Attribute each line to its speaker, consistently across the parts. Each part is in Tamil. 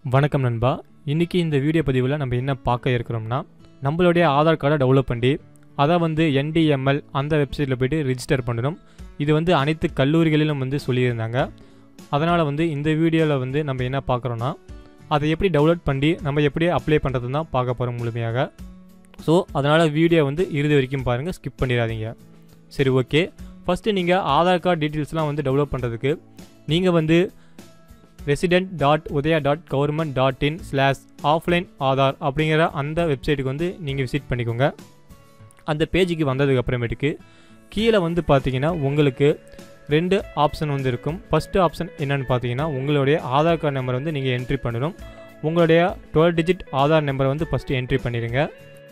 Speaker 1: வணக்கம் நண்பா இன்றைக்கி இந்த வீடியோ பதிவில் நம்ம என்ன பார்க்க இருக்கிறோம்னா நம்மளுடைய ஆதார் கார்டை டெவலப் பண்ணி அதை வந்து என்டிஎம்எல் அந்த வெப்சைட்டில் போய்ட்டு ரிஜிஸ்டர் பண்ணணும் இது வந்து அனைத்து கல்லூரிகளிலும் வந்து சொல்லியிருந்தாங்க அதனால் வந்து இந்த வீடியோவில் வந்து நம்ம என்ன பார்க்குறோன்னா அதை எப்படி டவுன்லோட் பண்ணி நம்ம எப்படி அப்ளை பண்ணுறதுன்னு தான் பார்க்க போகிறோம் முழுமையாக ஸோ அதனால் வீடியோ வந்து இறுதி வரைக்கும் பாருங்கள் ஸ்கிப் பண்ணிடாதீங்க சரி ஓகே ஃபஸ்ட்டு நீங்கள் ஆதார் கார்டு டீட்டெயில்ஸ்லாம் வந்து டெவலப் பண்ணுறதுக்கு நீங்கள் வந்து resident dot UIDAI dot government dot in slash offline Aadhaar அப்படிங்கிற அந்த வெப்சைட்டுக்கு வந்து நீங்கள் விசிட் பண்ணிக்கோங்க அந்த பேஜுக்கு வந்ததுக்கு அப்புறமேட்டுக்கு கீழே வந்து பார்த்தீங்கன்னா உங்களுக்கு ரெண்டு ஆப்ஷன் வந்து இருக்கும் ஃபஸ்ட்டு ஆப்ஷன் என்னென்னு பார்த்தீங்கன்னா உங்களுடைய ஆதார் கார்டு நம்பர் வந்து நீங்கள் என்ட்ரி பண்ணணும் உங்களுடைய டுவெல் டிஜிட் ஆதார் நம்பரை வந்து ஃபஸ்ட்டு என்ட்ரி பண்ணிடுங்க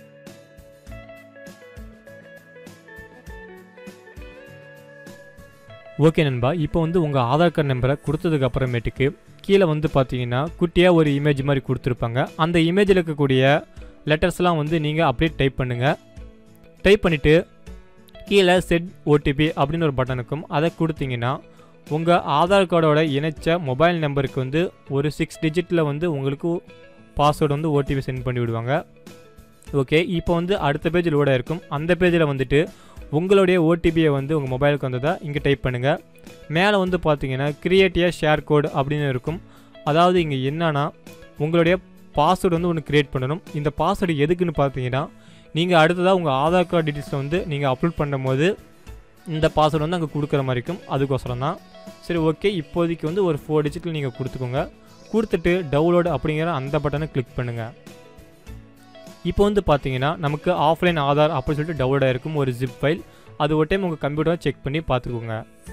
Speaker 1: ஓகே நண்பா இப்போ வந்து உங்கள் ஆதார் கார்டு நம்பரை கொடுத்ததுக்கு அப்புறமேட்டுக்கு கீழே வந்து பார்த்தீங்கன்னா குட்டியாக ஒரு இமேஜ் மாதிரி கொடுத்துருப்பாங்க அந்த இமேஜில் இருக்கக்கூடிய லெட்டர்ஸ்லாம் வந்து நீங்கள் அப்படியே டைப் பண்ணுங்கள் டைப் பண்ணிவிட்டு கீழே செட் ஓடிபி அப்படின்னு ஒரு பட்டன் இருக்கும் அதை கொடுத்தீங்கன்னா உங்கள் ஆதார் கார்டோட இணைச்ச மொபைல் நம்பருக்கு வந்து ஒரு சிக்ஸ் டிஜிட்டில் வந்து உங்களுக்கு பாஸ்வேர்டு வந்து ஓடிபி சென்ட் பண்ணி விடுவாங்க ஓகே இப்போ வந்து அடுத்த பேஜ் லோடாக இருக்கும் அந்த பேஜில் வந்துட்டு உங்களுடைய ஓடிபியை வந்து உங்கள் மொபைலுக்கு வந்ததா இங்கே டைப் பண்ணுங்கள் மேலே வந்து பார்த்தீங்கன்னா கிரியேட்டிய ஷேர் கோடு அப்படின்னு இருக்கும் அதாவது இங்கே என்னன்னா உங்களுடைய பாஸ்வேர்டு வந்து ஒன்று க்ரியேட் பண்ணணும் இந்த பாஸ்வேர்டு எதுக்குன்னு பார்த்தீங்கன்னா நீங்கள் அடுத்ததாக உங்கள் ஆதார் கார்டு டீட்டெயில்ஸை வந்து நீங்கள் அப்லோட் பண்ணும்போது இந்த பாஸ்வேர்டு வந்து அங்கே கொடுக்குற மாதிரி இருக்கும் அதுக்கோசரம் தான் சரி ஓகே இப்போதைக்கு வந்து ஒரு ஃபோர் டிஜிட்டில் நீங்கள் கொடுத்துக்கோங்க கொடுத்துட்டு டவுன்லோடு அப்படிங்கிற அந்த பட்டனை கிளிக் பண்ணுங்கள் இப்போ வந்து பார்த்தீங்கன்னா நமக்கு ஆஃப்லைன் ஆதார் அப்படின்னு சொல்லிட்டு டவுன்லோட் ஆகிருக்கும் ஒரு ஜிப் ஃபைல் அது ஒரு டைம் உங்கள் கம்ப்யூட்டரை செக் பண்ணி பார்த்துக்கோங்க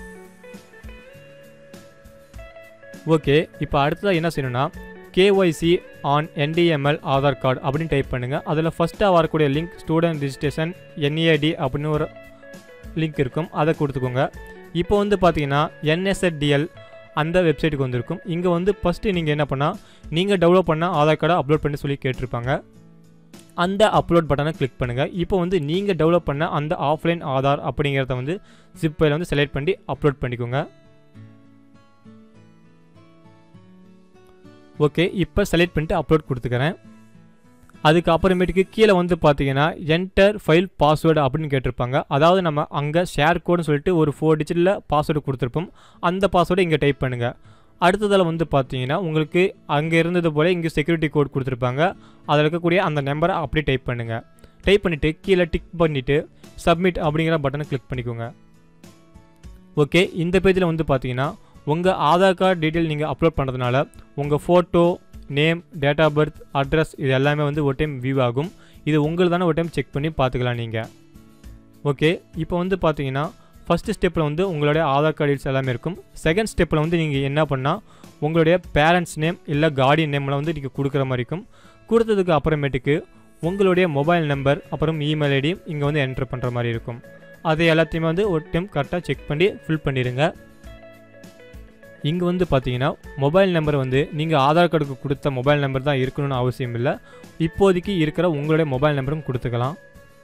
Speaker 1: ஓகே இப்போ அடுத்ததாக என்ன செய்யணும்னா KYC on NTML Aadhaar card அப்படின்னு டைப் பண்ணுங்கள் அதில் ஃபஸ்ட்டாக வரக்கூடிய லிங்க் ஸ்டூடெண்ட் ரிஜிஸ்ட்ரேஷன் என்ஏடி அப்படின்னு ஒரு லிங்க் இருக்கும் அதை கொடுத்துக்கோங்க இப்போ வந்து பார்த்தீங்கன்னா என்எஸ்எடிஎல் அந்த வெப்சைட்டுக்கு வந்திருக்கும் இங்கே வந்து ஃபஸ்ட்டு நீங்கள் என்ன பண்ணால் நீங்கள் டெவலப் பண்ண ஆதார் கார்டை அப்லோட் பண்ணி சொல்லி கேட்டிருப்பாங்க அந்த அப்லோட் பட்டனை கிளிக் பண்ணுங்கள் இப்போ வந்து நீங்கள் டெவலப் பண்ண அந்த ஆஃப்லைன் ஆதார் அப்படிங்கிறத வந்து ஜிப் ஃபைல வந்து செலக்ட் பண்ணி அப்லோட் பண்ணிக்கோங்க ஓகே இப்போ செலக்ட் பண்ணிட்டு அப்லோட் கொடுத்துக்கிறேன் அதுக்கு அப்புறமேட்டுக்கு கீழே வந்து பார்த்தீங்கன்னா என்டர் ஃபைல் பாஸ்வேர்டு அப்படின்னு கேட்டிருப்பாங்க அதாவது நம்ம அங்கே ஷேர் கோடுன்னு சொல்லிட்டு ஒரு ஃபோர் டிஜிட்டில் பாஸ்வேர்டு கொடுத்துருப்போம் அந்த பாஸ்வேர்டை இங்கே டைப் பண்ணுங்கள் அடுத்ததில் வந்து பார்த்தீங்கன்னா உங்களுக்கு அங்கே இருந்தது போல் இங்கே செக்யூரிட்டி கோட் கொடுத்துருப்பாங்க அதில் இருக்கக்கூடிய அந்த நம்பரை அப்படியே டைப் பண்ணுங்கள் டைப் பண்ணிவிட்டு கீழே டிக் பண்ணிவிட்டு சப்மிட் அப்படிங்கிற பட்டனை கிளிக் பண்ணிக்கோங்க ஓகே இந்த பேஜில் வந்து பார்த்தீங்கன்னா உங்கள் ஆதார் கார்டு டீட்டெயில் நீங்கள் அப்லோட் பண்ணுறதுனால உங்கள் photo name date of birth address இது எல்லாமே வந்து ஒரு டைம் வியூ ஆகும் இது உங்களுக்கு தானே ஒரு டைம் செக் பண்ணி பார்த்துக்கலாம் நீங்கள் ஓகே இப்போ வந்து பார்த்தீங்கன்னா ஃபஸ்ட்டு ஸ்டெப்பில் வந்து உங்களுடைய ஆதார் கார்டு டீல்ஸ் எல்லாமே இருக்கும் செகண்ட் ஸ்டெப்பில் வந்து நீங்கள் என்ன பண்ணால் உங்களுடைய பேரண்ட்ஸ் நேம் இல்லை கார்டியன் நேமில் வந்து நீங்கள் கொடுக்குற மாதிரி இருக்கும் கொடுத்ததுக்கு அப்புறமேட்டுக்கு உங்களுடைய மொபைல் நம்பர் அப்புறம் இமெயில் ஐடி இங்கே வந்து என்ட்ரு பண்ணுற மாதிரி இருக்கும் அது எல்லாத்தையுமே வந்து ஒரு டைம் கரெக்டாக செக் பண்ணி ஃபில் பண்ணிடுங்க இங்கே வந்து பார்த்தீங்கன்னா மொபைல் நம்பர் வந்து நீங்கள் ஆதார் கார்டுக்கு கொடுத்த மொபைல் நம்பர் தான் இருக்கணும்னு அவசியம் இல்லை இப்போதைக்கு இருக்கிற உங்களுடைய மொபைல் நம்பரும் கொடுத்துக்கலாம்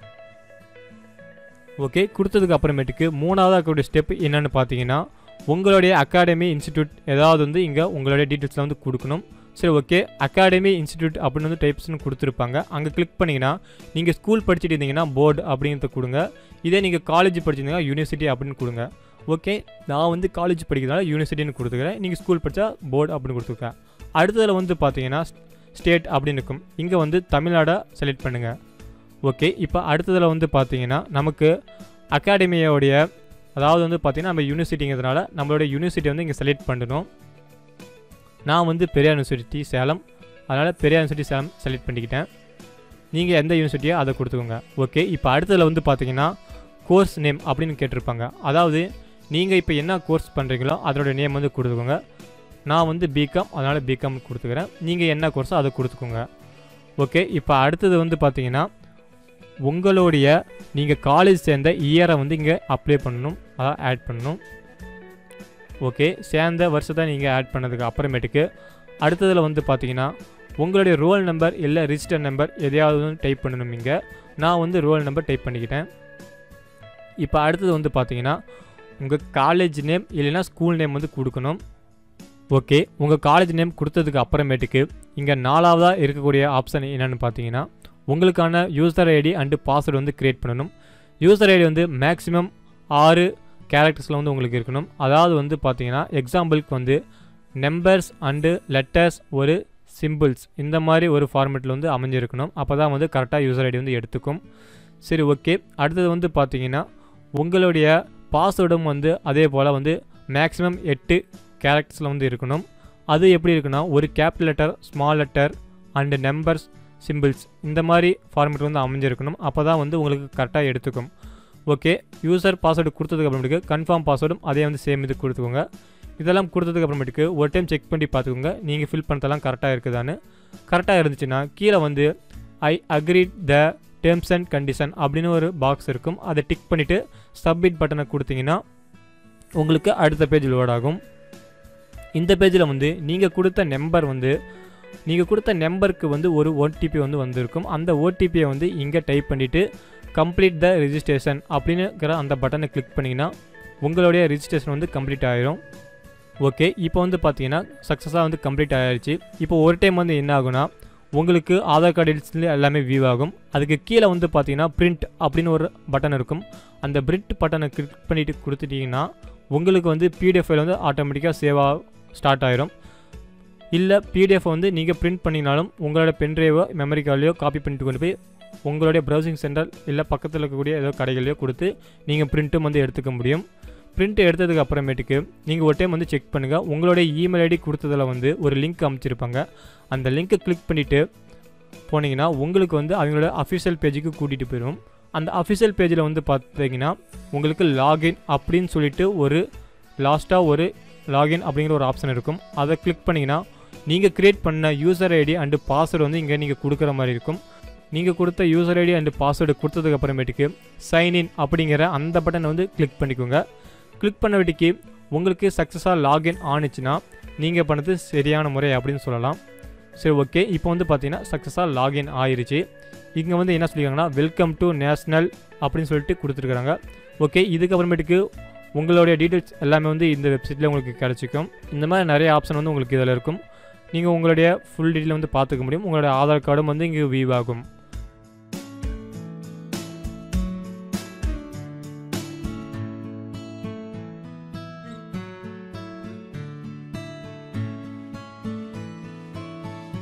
Speaker 1: ஓகே கொடுத்ததுக்கு அப்புறமேட்டுக்கு மூணாவது இருக்கக்கூடிய ஸ்டெப் என்னென்னு பார்த்தீங்கன்னா உங்களுடைய அகாடமி இன்ஸ்டியூட் ஏதாவது வந்து இங்கே உங்களுடைய டீட்டெயில்ஸில் வந்து கொடுக்கணும் சரி ஓகே அகாடமி இன்ஸ்டியூட் அப்படின்னு வந்து டைப்ஸ்னு கொடுத்துருப்பாங்க அங்கே கிளிக் பண்ணிங்கன்னா நீங்கள் ஸ்கூல் படிச்சுட்டு இருந்தீங்கன்னா போர்டு அப்படிங்கிறத கொடுங்க இதே நீங்கள் காலேஜ் படிச்சிருந்தீங்கன்னா யூனிவர்சிட்டி அப்படின்னு கொடுங்க ஓகே நான் வந்து காலேஜ் படிக்கிறதுனால யூனிவர்சிட்டின்னு கொடுத்துக்கிறேன் நீங்கள் ஸ்கூல் படித்தா போர்டு அப்படின்னு கொடுத்துருக்கேன் அடுத்ததில் வந்து பார்த்தீங்கன்னா ஸ்டேட் அப்படின்னு இருக்கும் இங்கே வந்து தமிழ்நாடை செலக்ட் பண்ணுங்கள் ஓகே இப்போ அடுத்ததில் வந்து பார்த்தீங்கன்னா நமக்கு அகாடமியோடைய அதாவது வந்து பார்த்திங்கன்னா நம்ம யூனிவர்சிட்டிங்கிறதுனால நம்மளோட யூனிவர்சிட்டி வந்து இங்கே செலக்ட் பண்ணணும் நான் வந்து பெரியார் யூனிவர்சிட்டி சேலம் அதனால் பெரியார் யூனிவர்சிட்டி சேலம் செலக்ட் பண்ணிக்கிட்டேன் நீங்கள் எந்த யூனிவர்சிட்டியோ அதை கொடுத்துக்கோங்க ஓகே இப்போ அடுத்ததில் வந்து பார்த்தீங்கன்னா கோர்ஸ் நேம் அப்படின்னு கேட்டிருப்பாங்க அதாவது நீங்கள் இப்போ என்ன கோர்ஸ் பண்ணுறீங்களோ அதோட நேம் வந்து கொடுத்துக்கோங்க நான் வந்து பிகாம் அதனால் பிகாம் கொடுத்துக்கிறேன் நீங்கள் என்ன கோர்ஸோ அதை கொடுத்துக்கோங்க ஓகே இப்போ அடுத்தது வந்து பார்த்தீங்கன்னா உங்களுடைய நீங்கள் காலேஜ் சேர்ந்த இயரை வந்து இங்கே அப்ளை பண்ணணும் அதான் ஆட் பண்ணணும் ஓகே சேர்ந்த வருஷத்தை நீங்கள் ஆட் பண்ணதுக்கு அப்புறமேட்டுக்கு அடுத்ததில் வந்து பார்த்தீங்கன்னா உங்களுடைய ரோல் நம்பர் இல்லை ரிஜிஸ்டர் நம்பர் எதையாவது டைப் பண்ணணும் இங்கே நான் வந்து ரோல் நம்பர் டைப் பண்ணிக்கிட்டேன் இப்போ அடுத்தது வந்து பார்த்தீங்கன்னா உங்கள் காலேஜ் நேம் இல்லைன்னா ஸ்கூல் நேம் வந்து கொடுக்கணும் ஓகே உங்கள் காலேஜ் நேம் கொடுத்ததுக்கு அப்புறமேட்டுக்கு இங்கே நாலாவதாக இருக்கக்கூடிய ஆப்ஷன் என்னென்னு பார்த்தீங்கன்னா உங்களுக்கான யூசர் ஐடி அண்டு பாஸ்வேர்டு வந்து க்ரியேட் பண்ணணும் யூசர் ஐடி வந்து மேக்ஸிமம் ஆறு கேரக்டர்ஸில் வந்து உங்களுக்கு இருக்கணும் அதாவது வந்து பார்த்தீங்கன்னா எக்ஸாம்பிளுக்கு வந்து நம்பர்ஸ் அண்டு லெட்டர்ஸ் ஒரு சிம்பிள்ஸ் இந்த மாதிரி ஒரு ஃபார்மேட்டில் வந்து அமைஞ்சிருக்கணும் அப்போ தான் வந்து கரெக்டாக யூசர் ஐடி வந்து எடுத்துக்கும் சரி ஓகே அடுத்தது வந்து பார்த்தீங்கன்னா உங்களுடைய பாஸ்வேர்டும் வந்து அதே போல் வந்து மேக்ஸிமம் எட்டு கேரக்டர்ஸில் வந்து இருக்கணும் அது எப்படி இருக்குன்னா ஒரு capital letter small letter and numbers symbols இந்த மாதிரி ஃபார்மேட் வந்து அமைஞ்சிருக்கணும் அப்போ தான் வந்து உங்களுக்கு கரெக்டாக எடுத்துக்கும் ஓகே யூசர் பாஸ்வேர்டு கொடுத்ததுக்கு அப்புறமேட்டுக்கு கன்ஃபார்ம் பாஸ்வேர்டும் அதே வந்து சேம் இது கொடுத்துக்கோங்க இதெல்லாம் கொடுத்ததுக்கு அப்புறமேட்டுக்கு ஒரு டைம் செக் பண்ணி பார்த்துக்கோங்க நீங்கள் ஃபில் பண்ணதெல்லாம் கரெக்டாக இருக்குதான்னு கரெக்டாக இருந்துச்சுன்னா கீழே வந்து I agreed the terms and condition அப்படின்னு ஒரு பாக்ஸ் இருக்கும் அதை டிக் பண்ணிவிட்டு சப்மிட் பட்டனை கொடுத்தீங்கன்னா உங்களுக்கு அடுத்த பேஜ் லோட் ஆகும் இந்த பேஜில் வந்து நீங்கள் கொடுத்த நம்பர் வந்து நீங்கள் கொடுத்த நம்பருக்கு வந்து ஒரு ஓடிபி வந்து வந்திருக்கும் அந்த ஓடிபியை வந்து இங்கே டைப் பண்ணிவிட்டு கம்ப்ளீட் த ரிஜிஸ்ட்ரேஷன் அப்படின்னுங்கிற அந்த பட்டனை கிளிக் பண்ணிங்கன்னா உங்களுடைய ரிஜிஸ்ட்ரேஷன் வந்து கம்ப்ளீட் ஆகிரும் ஓகே இப்போ வந்து பார்த்தீங்கன்னா சக்ஸஸாக வந்து கம்ப்ளீட் ஆகிடுச்சு இப்போ ஒரு டைம் வந்து என்ன ஆகும்னா உங்களுக்கு ஆதார் கார்டு டீட்டெயில்ஸ்ல எல்லாமே வியூ ஆகும் அதுக்கு கீழே வந்து பார்த்தீங்கன்னா பிரிண்ட் அப்படின்னு ஒரு பட்டன் இருக்கும் அந்த பிரிண்ட் பட்டனை கிளிக் பண்ணிட்டு கொடுத்துட்டீங்கன்னா உங்களுக்கு வந்து பிடிஎஃப் ஃபைல் வந்து ஆட்டோமேட்டிக்காக சேவ் ஆக ஸ்டார்ட் ஆயிரும் இல்லை பிடிஎஃப் வந்து நீங்கள் பிரிண்ட் பண்ணினாலும் உங்களோட பென்ட்ரைவோ மெமரி கார்டையோ காப்பி பண்ணிட்டு கொண்டு போய் உங்களுடைய ப்ரௌசிங் சென்டர் இல்லை பக்கத்தில் இருக்கக்கூடிய ஏதோ கடைகளையோ கொடுத்து நீங்கள் பிரிண்ட்டும் வந்து எடுத்துக்க முடியும் பிரிண்ட் எடுத்ததுக்கு அப்புறமேட்டுக்கு நீங்கள் ஒரு டைம் வந்து செக் பண்ணுங்கள் உங்களுடைய இமெயில் ஐடி கொடுத்ததில் வந்து ஒரு லிங்க் அமைச்சிருப்பாங்க அந்த லிங்க்கை கிளிக் பண்ணிவிட்டு போனீங்கன்னா உங்களுக்கு வந்து அவங்களோட அஃபிஷியல் பேஜுக்கு கூட்டிகிட்டு போயிடும் அந்த அஃபிஷியல் பேஜில் வந்து பார்த்தீங்கன்னா உங்களுக்கு லாகின் அப்படின்னு சொல்லிட்டு ஒரு லாஸ்ட்டாக ஒரு லாகின் அப்படிங்கிற ஒரு ஆப்ஷன் இருக்கும் அதை கிளிக் பண்ணிங்கன்னா நீங்கள் க்ரியேட் பண்ண யூசர் ஐடி அண்டு பாஸ்வேர்டு வந்து இங்கே நீங்கள் கொடுக்குற மாதிரி இருக்கும் நீங்கள் கொடுத்த யூசர் ஐடி அண்டு பாஸ்வேர்டு கொடுத்ததுக்கு அப்புறமேட்டுக்கு சைன்இன் அப்படிங்கிற அந்த பட்டனை வந்து கிளிக் பண்ணிக்கோங்க கிளிக் பண்ண வீட்டுக்கு உங்களுக்கு சக்ஸஸாக லாகின் ஆணுச்சுன்னா நீங்கள் பண்ணது சரியான முறை அப்படின்னு சொல்லலாம் சரி ஓகே இப்போ வந்து பார்த்தீங்கன்னா சக்ஸஸாக லாகின் ஆயிருச்சு இங்கே வந்து என்ன சொல்லியிருக்காங்கன்னா வெல்கம் டு நேஷ்னல் அப்படின்னு சொல்லிட்டு கொடுத்துருக்குறாங்க ஓகே இதுக்கப்புறமேட்டுக்கு உங்களுடைய டீட்டெயில்ஸ் எல்லாமே வந்து இந்த வெப்சைட்டில் உங்களுக்கு கிடச்சிக்கும் இந்த மாதிரி நிறைய ஆப்ஷன் வந்து உங்களுக்கு இதில் இருக்கும் நீங்கள் உங்களுடைய ஃபுல் டீட்டெயில் வந்து பார்த்துக்க முடியும் உங்களுடைய ஆதார் கார்டும் வந்து இங்கே வியூ ஆகும்